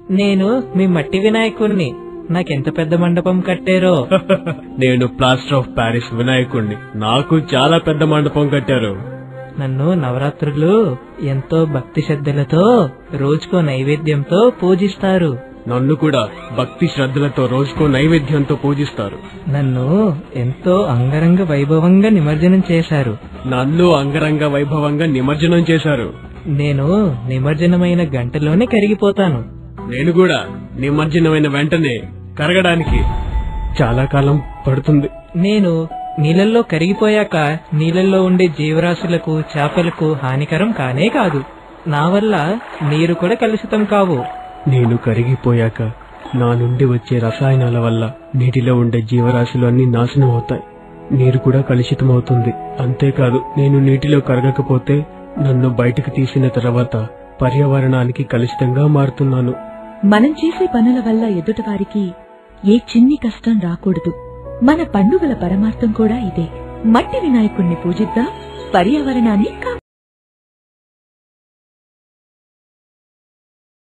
నేను మీ మట్టి వినాయకుణ్ణి నాకెంత పెద్ద మండపం కట్టారో నేను ప్లాస్టర్ ఆఫ్ ప్యారిస్ వినాయకుణ్ణి నాకు చాలా పెద్ద మండపం కట్టారు నన్ను నవరాత్రులు ఎంతో భక్తి శ్రద్ధలతో రోజుకో నైవేద్యంతో పూజిస్తారు నన్ను కూడా భక్తి శ్రద్ధలతో రోజుకో నైవేద్యంతో పూజిస్తారు నన్ను ఎంతో అంగరంగ వైభవంగా నిమజ్జనం చేశారు నన్ను అంగరంగ వైభవంగా నిమజ్జనం చేశారు నేను నిమజ్జనమైన గంటలోనే కరిగిపోతాను నేను కూడా నిమజ్జనమైన వెంటనే కరగడానికి చాలా కాలం పడుతుంది నేను నీళ్ళల్లో కరిగిపోయాక నీళ్ళల్లో ఉండే జీవరాశులకు చేపలకు హానికరం కానే కాదు నా వల్ల నీరు కూడా కలుషితం కావు నేను కరిగిపోయాక నా నుండి వచ్చే రసాయనాల వల్ల నీటిలో ఉండే జీవరాశులు అన్ని నాశనం అవుతాయి నీరు కూడా కలుషితం అవుతుంది అంతేకాదు నేను నీటిలో కరగకపోతే నన్ను బయటకు తీసిన తర్వాత పర్యావరణానికి కలుషితంగా మారుతున్నాను మనం చేసే పనుల వల్ల ఎదుటివారికి ఏ చిన్ని కష్టం రాకూడదు మన పండుగల పరమార్థం కూడా ఇదే మట్టి వినాయకుణ్ణి పూజిద్దాం పర్యావరణాన్ని